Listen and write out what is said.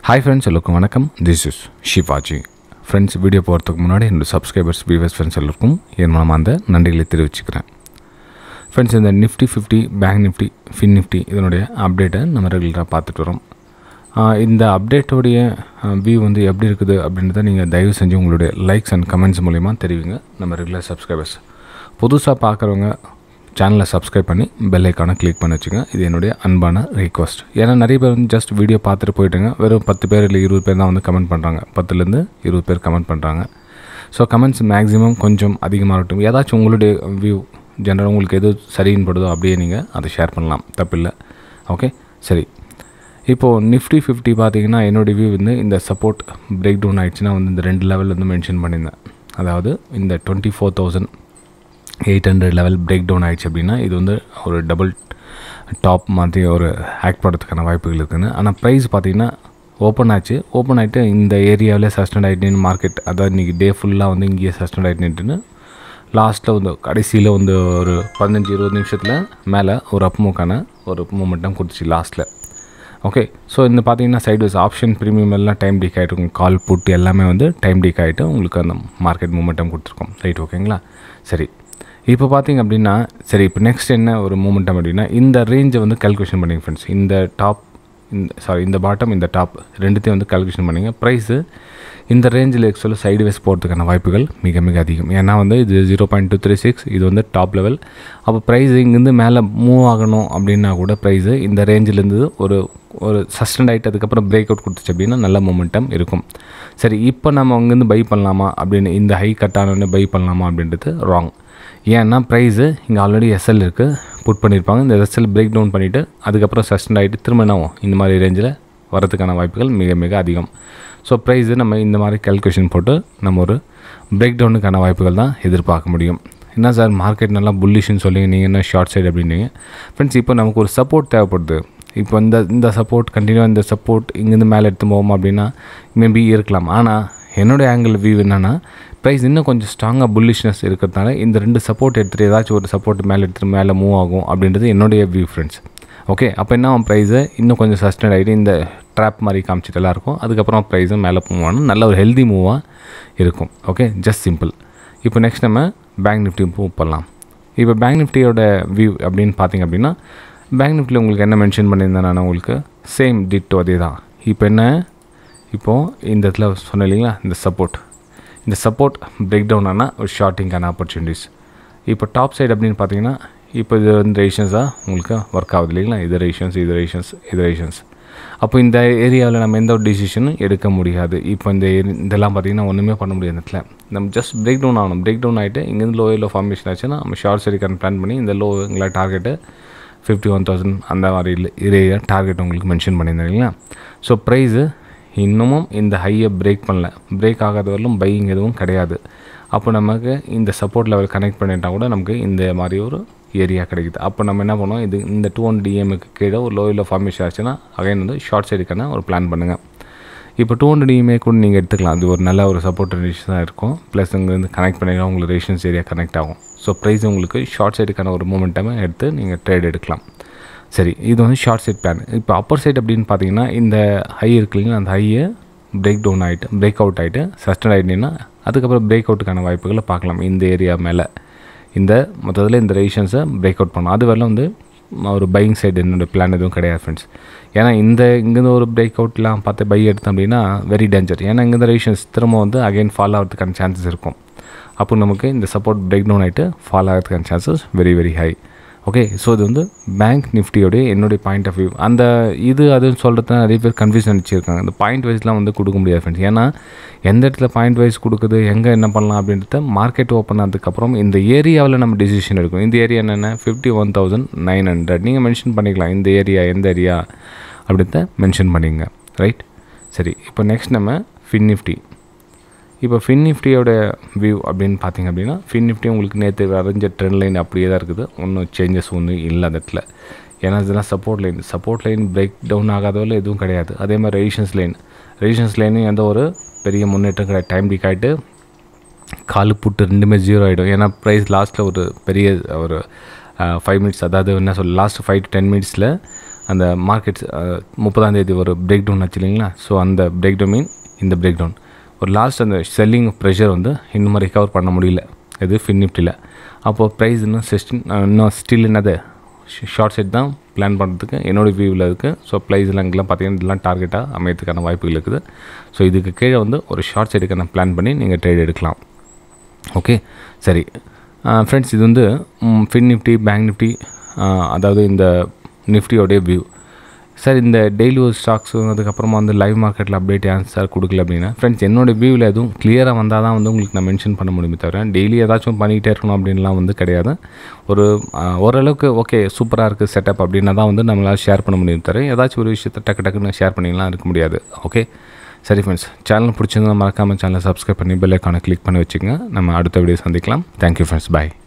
hi friends எல்லோருக்கும் வணக்கம் this is Shivaji friends video போகிறதுக்கு முன்னாடி என்னோட சப்ஸ்கிரைபர்ஸ் வியூவர்ஸ் ஃப்ரெண்ட்ஸ் எல்லோருக்கும் என் மனமார்ந்த நன்றிகளை தெரிவிச்சுக்கிறேன் ஃப்ரெண்ட்ஸ் இந்த Nifty fifty bank Nifty fin Nifty இதனுடைய அப்டேட்டை நம்ம ரெகுலராக பார்த்துட்டு வரோம் ஆஹ் இந்த அப்டேட்டோடைய வியூ வந்து எப்படி இருக்குது அப்படின்றத நீங்கள் தயவு செஞ்சு உங்களுடைய லைக்ஸ் அண்ட் கமெண்ட்ஸ் மூலிமா தெரிவிங்க நம்ம ரெகுலர் சப்ஸ்கிரைபர்ஸ் புதுசாக பார்க்குறவங்க சேனலை சப்ஸ்கிரைப் பண்ணி பெல் ஐக்கானை கிளிக் பண்ணி வச்சுங்க இது என்னுடைய அன்பான ரிக்வஸ்ட் ஏன்னா நிறைய பேர் வந்து ஜஸ்ட் வீடியோ பார்த்துட்டு போயிட்டுங்க வெறும் பத்து பேர் இல்லை இருபது பேர் தான் வந்து கமெண்ட் பண்ணுறாங்க பத்துலேருந்து இருபது பேர் கமெண்ட் பண்ணுறாங்க ஸோ கமெண்ட்ஸ் மேக்ஸிமம் கொஞ்சம் அதிகமாக இருக்கட்டும் ஏதாச்சும் உங்களுடைய வியூ ஜென்ரல் உங்களுக்கு எது சரின்னு படுதோ அப்படியே நீங்கள் அதை ஷேர் பண்ணலாம் தப்பில்லை ஓகே சரி இப்போது நிஃப்டி ஃபிஃப்டி பார்த்தீங்கன்னா என்னோடய வியூ வந்து இந்த சப்போர்ட் பிரேக் டவுன் ஆயிடுச்சுன்னா வந்து இந்த ரெண்டு லெவல் வந்து மென்ஷன் பண்ணியிருந்தேன் அதாவது இந்த twenty four thousand eight hundred level break down ஆயிடுச்சு அப்படின்னா இது வந்து ஒரு டபுள் டாப் மாதிரி ஒரு ஆக்ட் பண்ணுறதுக்கான வாய்ப்புகள் இருக்குதுன்னு ஆனால் ப்ரைஸ் பார்த்தீங்கன்னா ஓப்பன் ஆச்சு ஓப்பன் ஆகிட்டு இந்த ஏரியாவிலே சஸ்டெண்ட் ஆகிட்டுன்னு மார்க்கெட் அதாவது இன்றைக்கி டே ஃபுல்லாக வந்து இங்கேயே சஸ்டெண்ட் ஆகிட்டுன்னு லாஸ்ட்டில் வந்து கடைசியில் வந்து ஒரு பதினஞ்சு இருபது நிமிஷத்தில் மேலே ஒரு அப் மூக்கான ஒரு மூமெண்ட்டம் கொடுத்துச்சு லாஸ்ட்டில் ஓகே ஸோ இந்த பார்த்தீங்கன்னா சைட்வைஸ் ஆப்ஷன் ப்ரீமியம் எல்லாம் டைம் டீக் ஆகிட்டு கால் புட் எல்லாமே வந்து டைம் டீக் ஆகிட்டு உங்களுக்கு அந்த மார்க்கெட் மூமெண்டம் கொடுத்துருக்கோம் ரைட் ஓகேங்களா சரி இப்போ பார்த்தீங்க அப்படின்னா சரி இப்போ நெக்ஸ்ட் என்ன ஒரு மூமெண்டம் அப்படின்னா இந்த ரேஞ்சை வந்து கால்குலேஷன் பண்ணிங்க ஃப்ரெண்ட்ஸ் இந்த டாப் இந்த சாரி இந்த பாட்டம் இந்த டாப் ரெண்டுத்தையும் வந்து கால்குலேஷன் பண்ணிங்க ப்ரைஸு இந்த ரேஞ்சில் ஆக்சுவலாக சைடு வேஸ் போகிறதுக்கான வாய்ப்புகள் மிக மிக அதிகம் ஏன்னா வந்து இது zero point two three six இது வந்து டாப் லெவல் அப்போ ப்ரைஸ் இங்கேருந்து மேலே மூவ் ஆகணும் அப்படின்னா கூட ப்ரைஸு இந்த ரேஞ்சிலேருந்து ஒரு ஒரு சஸ்டெண்ட் ஆகிட்டு அதுக்கப்புறம் பிரேக் அவுட் கொடுத்துச்சு அப்படின்னா நல்ல மொமெண்டம் இருக்கும் சரி இப்போ நம்ம அங்கேருந்து பை பண்ணலாமா அப்படின்னு இந்த ஹை கட் ஆனோடனே பை பண்ணலாமா அப்படின்றது ராங் ஏன்னா ப்ரைஸு இங்கே ஆல்ரெடி எஸ்எல் இருக்குது புட் பண்ணியிருப்பாங்க இந்த எஸ்எல் பிரேக் டவுன் பண்ணிவிட்டு அதுக்கப்புறம் சஸ்டெண்ட் ஆகிட்டு திரும்ப என்ன ஆகும் இந்த மாதிரி ரேஞ்சில் வரதுக்கான வாய்ப்புகள் மிக மிக அதிகம் ஸோ ப்ரைஸு நம்ம இந்த மாதிரி கேல்குலேஷன் போட்டு நம்ம ஒரு பிரேக் டவுனுக்கான வாய்ப்புகள் தான் எதிர்பார்க்க முடியும் என்ன சார் மார்க்கெட் நல்லா புல்லிஷ்னு சொல்லி நீங்கள் என்ன ஷார்ட் சைடு அப்படின்னீங்க ஃப்ரெண்ட்ஸ் இப்போ நமக்கு ஒரு சப்போர்ட் தேவைப்படுது இப்போ இந்த இந்த சப்போர்ட் கண்டினியூ இந்த சப்போர்ட் இங்கேருந்து மேலே எடுத்து போவோம் அப்படின்னா மேபி இருக்கலாம் ஆனால் என்னுடைய ஆங்கிள் வியூ என்னென்னா ப்ரைஸ் இன்னும் கொஞ்சம் ஸ்ட்ராங்காக புல்லிஷ்னஸ் இருக்கிறதுனால இந்த ரெண்டு சப்போர்ட் எடுத்துகிட்டு ஏதாச்சும் ஒரு சப்போர்ட் மேலே எடுத்துகிட்டு மேலே மூவ் ஆகும் அப்படின்றது என்னுடைய வியூ ஃப்ரெண்ட்ஸ் ஓகே அப்போ என்ன அவன் ப்ரைஸை இன்னும் கொஞ்சம் சஸ்டெண்ட் ஆகிட்டு இந்த ட்ராப் மாதிரி காமிச்சிட்டுலாம் இருக்கும் அதுக்கப்புறம் ப்ரைஸும் மேலே மூவ் ஆகணும் நல்ல ஒரு ஹெல்தி மூவாக இருக்கும் ஓகே ஜஸ்ட் சிம்பிள் இப்போ நெக்ஸ்ட் நம்ம பேங்க் நிஃப்டி மூவ் பண்ணலாம் இப்போ பேங்க் நிஃப்டியோட வியூ அப்படின்னு பார்த்தீங்க அப்படின்னா பேங்க் நிஃப்டியில் உங்களுக்கு என்ன மென்ஷன் பண்ணியிருந்தேன் நான் உங்களுக்கு சேம் டிட்டோ அதே தான் இப்போ என்ன இப்போது இந்த இடத்துல சொன்னேன் இல்லைங்களா இந்த சப்போர்ட் இந்த சப்போர்ட் பிரேக் டவுன் ஆனால் ஒரு ஷார்ட்டிங்கான ஆப்பர்ச்சுனிட்டிஸ் இப்போ டாப் சைடு அப்படின்னு பார்த்தீங்கன்னா இப்போ இது வந்து ரேஷன்ஸாக உங்களுக்கு ஒர்க் ஆகுது இல்லைங்களா இது ரேஷன்ஸ் இது ரேஷன்ஸ் இது ரேஷன்ஸ் அப்போ இந்த ஏரியாவில் நம்ம எந்த ஒரு டிசிஷனும் எடுக்க முடியாது இப்போ இந்த ஏரி- இதெல்லாம் பார்த்தீங்கன்னா ஒன்றுமே பண்ண முடியாது இந்த இடத்துல நம்ம ஜஸ்ட் பிரேக் டவுன் ஆகணும் பிரேக் டவுன் ஆகிட்டு இங்கேருந்து லோ லோ ஃபார்மேஷன் ஆச்சுன்னா நம்ம ஷார்ட் சைடுக்கான பிளான் பண்ணி இந்த லோ எங்களை டார்கெட்டு ஃபிஃப்டி ஒன் தௌசண்ட் அந்த மாதிரி இல்லை ஏரியா டார்கெட் உங்களுக்கு மென்ஷன் பண்ணியிருந்தேன் இல்லைங்களா ஸோ ப்ரைஸு இன்னமும் இந்த ஹையை பிரேக் பண்ணல பிரேக் ஆகாத வரலும் பையிங் எதுவும் கிடையாது அப்போ நமக்கு இந்த சப்போர்ட் லெவல் கனெக்ட் பண்ணிட்டா கூட நமக்கு இந்த மாதிரி ஒரு ஏரியா கிடைக்குது அப்போ நம்ம என்ன பண்ணுவோம் இது இந்த டூ ஒன் டிஎம்க்கு கீழே ஒரு லோயில் ஃபார்மேஷன் ஆச்சுன்னா அகைன் வந்து ஷார்ட் சைடுக்கான ஒரு பிளான் பண்ணுங்கள் இப்போ டூ ஹண்ட்ரட் இஎம்ஐ கூட நீங்கள் எடுத்துக்கலாம் அது ஒரு நல்ல ஒரு சப்போர்ட் ரேஷன் தான் இருக்கும் ப்ளஸ் இங்கேருந்து கனெக்ட் பண்ணிக்கலாம் உங்களுக்கு ரேஷன்ஸ் ஏரியா கனெக்ட் ஆகும் ஸோ ப்ரைஸ் உங்களுக்கு ஷார்ட் சைடுக்கான ஒரு மூமெண்ட்டமே எடுத்து நீங்கள் ட்ரேட் எடுக்கலாம் சரி இது வந்து ஷார்ட் சைட் பிளான் இப்போ அப்பர் சைட் அப்படின்னு பார்த்தீங்கன்னா இந்த ஹை இருக்கு இல்லைங்களா அந்த ஹையை பிரேக் டவுன் ஆகிட்டு பிரேக் அவுட் ஆகிட்டு சஸ்டெண்ட் ஆகிட்டீங்கன்னா அதுக்கப்புறம் பிரேக் அவுட்டுக்கான வாய்ப்புகளை பார்க்கலாம் இந்த ஏரியா மேலே இந்த மொத்தத்தில் இந்த ரேஷன்ஸை பிரேக் அவுட் பண்ணணும் அது வரலாம் வந்து ஒரு பையிங் சைடு என்னோட பிளான் எதுவும் கிடையாது ஃப்ரெண்ட்ஸ் ஏன்னா இந்த இங்கேருந்து ஒரு பிரேக் அவுட்லாம் பார்த்து பை எடுத்தோம் அப்படின்னா வெரி டேஞ்சர் ஏன்னா இங்கேருந்து ரேஷன்ஸ் திரும்ப வந்து அகைன் ஃபாலோ ஆகிறதுக்கான சான்சஸ் இருக்கும் அப்போ நமக்கு இந்த சப்போர்ட் பிரேக் டவுன் ஆகிட்டு ஃபாலோ ஆகிறதுக்கான chances very very high okay so இது வந்து பேங்க் நிஃப்டியோடைய என்னுடைய பாயிண்ட் ஆஃப் வியூ அந்த இது அதுன்னு சொல்கிறது நிறைய பேர் கன்ஃபியூஷன் வச்சுருக்காங்க இந்த பாயிண்ட் வைஸ்லாம் வந்து கொடுக்க முடியாது ஃப்ரெண்ட்ஸ் ஏன்னா எந்த இடத்துல பாயிண்ட் வைஸ் கொடுக்குது எங்கே என்ன பண்ணலாம் அப்படின்றத மார்க்கெட் ஓப்பன் ஆனதுக்கப்புறம் இந்த ஏரியாவில் நம்ம டிசிஷன் எடுக்கணும் இந்த ஏரியா என்னென்ன fifty one thousand nine hundred நீங்கள் மென்ஷன் பண்ணிக்கலாம் இந்த ஏரியா எந்த ஏரியா அப்படின்றத மென்ஷன் பண்ணிங்க ரைட் சரி இப்போ நெக்ஸ்ட் நம்ம ஃபின் நிஃப்டி இப்போ ஃபின் நிஃப்டியோட வியூ அப்படின்னு பார்த்தீங்க அப்படின்னா ஃபின் நிஃப்டி உங்களுக்கு நேற்று வரைஞ்ச ட்ரெண்ட் லைன் அப்படியே தான் இருக்குது ஒன்றும் சேஞ்சஸ் ஒன்றும் இல்லை அந்த இடத்துல ஏன்னா இதெல்லாம் support line support line break down ஆகாதவரை எதுவும் கிடையாது அதே மாதிரி ரெடிஷன்ஸ் லைன் ரெடிஷன்ஸ் லைனும் எந்த ஒரு பெரிய முன்னேற்றம் கிடையாது டைம் டிக் ஆகிட்டு காலு புட்டு ரெண்டுமே ஜீரோ ஆகிடும் ஏன்னா ப்ரைஸ் லாஸ்ட்டில் ஒரு பெரிய ஒரு ஃபைவ் மினிட்ஸ் அதாவது என்ன சொல்ல லாஸ்ட் ஃபைவ் டு டென் மினிட்ஸில் அந்த மார்க்கெட்ஸ் முப்பதாம் தேதி ஒரு பிரேக் டவுன் ஆச்சு இல்லைங்களா ஸோ அந்த பிரேக் டவுன் மீன் இந்த பிரேக் டவுன் ஒரு லாஸ்ட் அந்த செல்லிங் ப்ரெஷர் வந்து இன்னும் ரிகவர் பண்ண முடியல இது ஃபின் நிஃப்டியில் அப்போது ப்ரைஸ் இன்னும் சிஸ்டின் இன்னும் ஸ்டில் என்னது ஷார்ட் செட் தான் பிளான் பண்ணுறதுக்கு என்னோடய வியூவில் இருக்குது ஸோ ப்ரைஸ்லாம் இங்கெல்லாம் பார்த்தீங்கன்னா இதெல்லாம் டார்கெட்டாக அமையத்துக்கான வாய்ப்புகள் இருக்குது ஸோ இதுக்கு கீழே வந்து ஒரு ஷார்ட் செட்டுக்கான பிளான் பண்ணி நீங்கள் ட்ரேட் எடுக்கலாம் ஓகே சரி ஃப்ரெண்ட்ஸ் இது வந்து ஃபின் நிஃப்டி பேங்க் நிஃப்டி அதாவது இந்த நிஃப்டியோடைய வியூ சார் இந்த டெய்லி ஒரு ஸ்டாக்ஸு அதுக்கப்புறமா வந்து லைவ் மார்க்கெட்டில் அப்டேட் ஏன் சார் கொடுக்கல அப்படின்னா ஃப்ரெண்ட்ஸ் என்னோடய வியூவில் எதுவும் கிளியராக வந்தால் தான் வந்து உங்களுக்கு நான் மென்ஷன் பண்ண முடியுமே தவிர டெய்லி ஏதாச்சும் பண்ணிக்கிட்டே இருக்கணும் அப்படின்லாம் வந்து கிடையாது ஒரு ஓரளவுக்கு ஓகே சூப்பராக இருக்குது செட்டப் அப்படின்னா தான் வந்து நம்மளால் ஷேர் பண்ண முடியும் தவிர ஏதாச்சும் ஒரு விஷயத்தை டக்கு டக்குன்னு ஷேர் பண்ணிலாம் இருக்க முடியாது ஓகே சரி ஃப்ரெண்ட்ஸ் சேனல் பிடிச்சிருந்தா மறக்காமல் சேனலை சப்ஸ்கிரைப் பண்ணி பெல் ஐக்கானை கிளிக் பண்ணி வச்சுங்க நம்ம அடுத்த வீடியோ சந்திக்கலாம் தேங்க்யூ ஃப்ரெண்ட்ஸ் பாய்